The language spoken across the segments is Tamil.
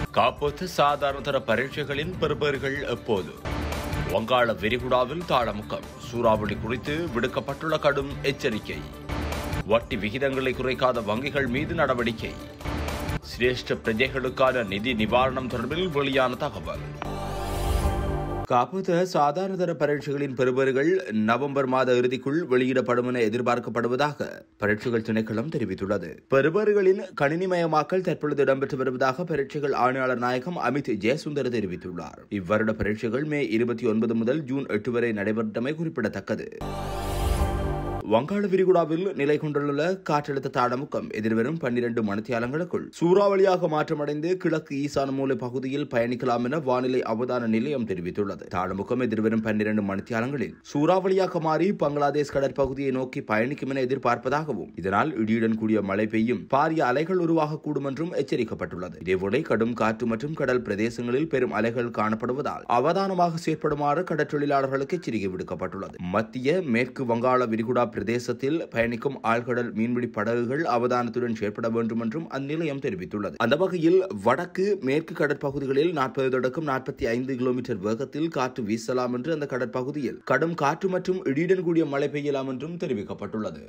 காப்போத்து சாதாரண தர பரீட்சைகளின் பெறுபேறுகள் எப்போது வங்காள விரிகுடாவில் தாளமுக்கம் சூறாவளி குறித்து விடுக்கப்பட்டுள்ள கடும் எச்சரிக்கை வட்டி விகிதங்களை குறைக்காத வங்கிகள் மீது நடவடிக்கை சிரேஷ்ட பிரஜைகளுக்கான நிதி நிவாரணம் தொடர்பில் வெளியான தகவல் காப்போத்த சாதாரண தர பரீட்சைகளின் பெறுபேறுகள் நவம்பர் மாத இறுதிக்குள் வெளியிடப்படும் என எதிர்பார்க்கப்படுவதாக பரீட்சைகள் திணைக்களம் தெரிவித்துள்ளது பெறுபேறுகளின் கணினிமயமாக்கல் தற்பொழுது இடம்பெற்று வருவதாக பரீட்சைகள் ஆணையாளர் நாயகம் அமித் ஜெயசுந்தர் தெரிவித்துள்ளார் இவ்வருட பரீட்சைகள் மே இருபத்தி ஒன்பது முதல் ஜூன் எட்டு வரை நடைபெற்றமை குறிப்பிடத்தக்கது வங்காள விரிகுடாவில் நிலை கொண்டுள்ள காற்றழுத்த தாடமுக்கம் எதிர்வரும் பன்னிரண்டு மணித்தியாலங்களுக்குள் சூறாவளியாக மாற்றமடைந்து கிழக்கு ஈசான மூலை பகுதியில் பயணிக்கலாம் என வானிலை அவதான நிலையம் தெரிவித்துள்ளது தாடமுக்கம் எதிர்வரும் பன்னிரண்டு மணித்தியாலங்களில் சூறாவளியாக மாறி பங்களாதேஷ் கடற்பகுதியை நோக்கி பயணிக்கும் என எதிர்பார்ப்பதாகவும் இதனால் இடியுடன் கூடிய மழை பெய்யும் பாரிய அலைகள் உருவாகக்கூடும் என்றும் எச்சரிக்கப்பட்டுள்ளது இதேபோல கடும் காற்று மற்றும் கடல் பிரதேசங்களில் பெரும் அலைகள் காணப்படுவதால் அவதானமாக செயற்படுமாறு கடற்றொழிலாளர்களுக்கு எச்சரிக்கை விடுக்கப்பட்டுள்ளது மத்திய மேற்கு வங்காள விரிகுடா பிரதேசத்தில் பயணிக்கும் ஆழ்கடல் மீன்பிடி படகுகள் அவதானத்துடன் செயற்பட வேண்டும் என்றும் அந்நிலையம் தெரிவித்துள்ளது அந்த வகையில் வடக்கு மேற்கு கடற்பகுதிகளில் நாற்பது தொடக்கம் நாற்பத்தி ஐந்து கிலோமீட்டர் வேகத்தில் காற்று வீசலாம் என்று அந்த கடற்பகுதியில் கடும் காற்று மற்றும் இடியுடன் கூடிய மழை பெய்யலாம் என்றும் தெரிவிக்கப்பட்டுள்ளது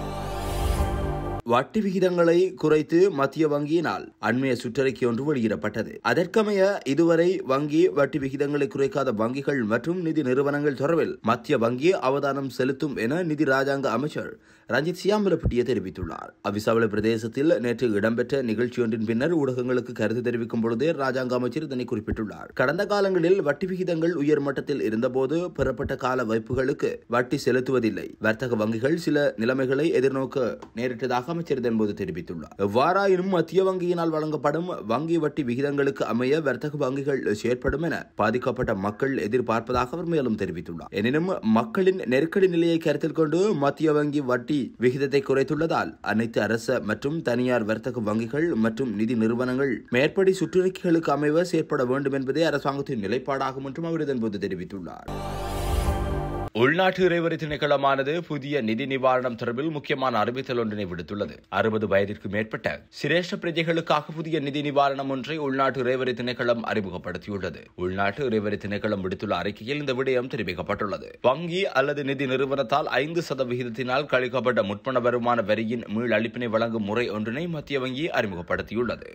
வட்டி விகிதங்களை குறைத்து மத்திய வங்கியினால் அண்மைய சுற்றறிக்கை ஒன்று வெளியிடப்பட்டது அதற்கமைய இதுவரை வங்கி வட்டி விகிதங்களை குறைக்காத வங்கிகள் மற்றும் நிதி நிறுவனங்கள் தொடர்பில் மத்திய வங்கி அவதானம் செலுத்தும் என நிதி ராஜாங்க அமைச்சர் ரஞ்சித் சியாம்பலப்பட்டிய தெரிவித்துள்ளார் அவிசாவள பிரதேசத்தில் நேற்று இடம்பெற்ற நிகழ்ச்சியொன்றின் பின்னர் ஊடகங்களுக்கு கருத்து தெரிவிக்கும் பொழுது ராஜாங்க அமைச்சர் இதனை குறிப்பிட்டுள்ளார் கடந்த காலங்களில் வட்டி விகிதங்கள் உயர் மட்டத்தில் இருந்தபோது பெறப்பட்ட கால வைப்புகளுக்கு வட்டி செலுத்துவதில்லை வர்த்தக வங்கிகள் சில நிலைமைகளை எதிர்நோக்க நேரிட்டதாக அமைச்சர் இதன்போது தெரிவித்துள்ளார் எவ்வாறாயினும் மத்திய வங்கியினால் வழங்கப்படும் வங்கி வட்டி விகிதங்களுக்கு அமைய வர்த்தக வங்கிகள் செயற்படும் என பாதிக்கப்பட்ட மக்கள் எதிர்பார்ப்பதாக அவர் மேலும் தெரிவித்துள்ளார் எனினும் மக்களின் நெருக்கடி நிலையை கருத்தில் கொண்டு மத்திய வங்கி வட்டி விகிதத்தை குறைத்துள்ளதால் அனைத்து அரச மற்றும் தனியார் வர்த்தக வங்கிகள் மற்றும் நிதி நிறுவனங்கள் மேற்படி சுற்றறிக்கைகளுக்கு அமைவ செயற்பட வேண்டும் என்பதே அரசாங்கத்தின் நிலைப்பாடாகும் என்றும் அவர் இதன்போது தெரிவித்துள்ளார் உள்நாட்டு இறைவரி திணைக்களமானது புதிய நிதி நிவாரணம் தொடர்பில் முக்கியமான அறிவித்தல் ஒன்றினை விடுத்துள்ளது அறுபது வயதிற்கு மேற்பட்ட சிரேஷ்ட பிரஜைகளுக்காக புதிய நிதி நிவாரணம் ஒன்றை உள்நாட்டு இறைவரி திணைக்களம் அறிமுகப்படுத்தியுள்ளது உள்நாட்டு இறைவரி திணைக்களம் விடுத்துள்ள அறிக்கையில் இந்த விடயம் தெரிவிக்கப்பட்டுள்ளது வங்கி அல்லது நிதி நிறுவனத்தால் ஐந்து சதவிகிதத்தினால் கழிக்கப்பட்ட முற்பண வருமான வரியின் மீள் அளிப்பினை வழங்கும் முறை ஒன்றினை மத்திய வங்கி அறிமுகப்படுத்தியுள்ளது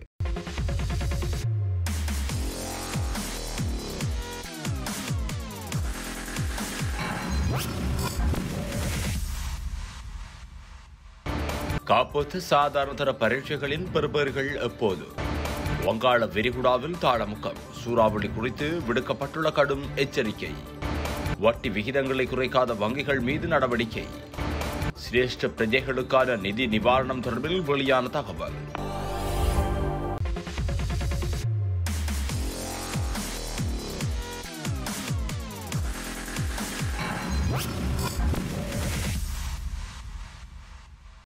காப்போத்து சாதாரண தர பரீட்சைகளின் பெறுபேறுகள் எப்போது வங்காள விரிகுடாவில் தாளமுக்கம் சூறாவளி குறித்து விடுக்கப்பட்டுள்ள கடும் எச்சரிக்கை வட்டி விகிதங்களை குறைக்காத வங்கிகள் மீது நடவடிக்கை சிரேஷ்ட பிரஜைகளுக்கான நிதி நிவாரணம் தொடர்பில் வெளியான தகவல்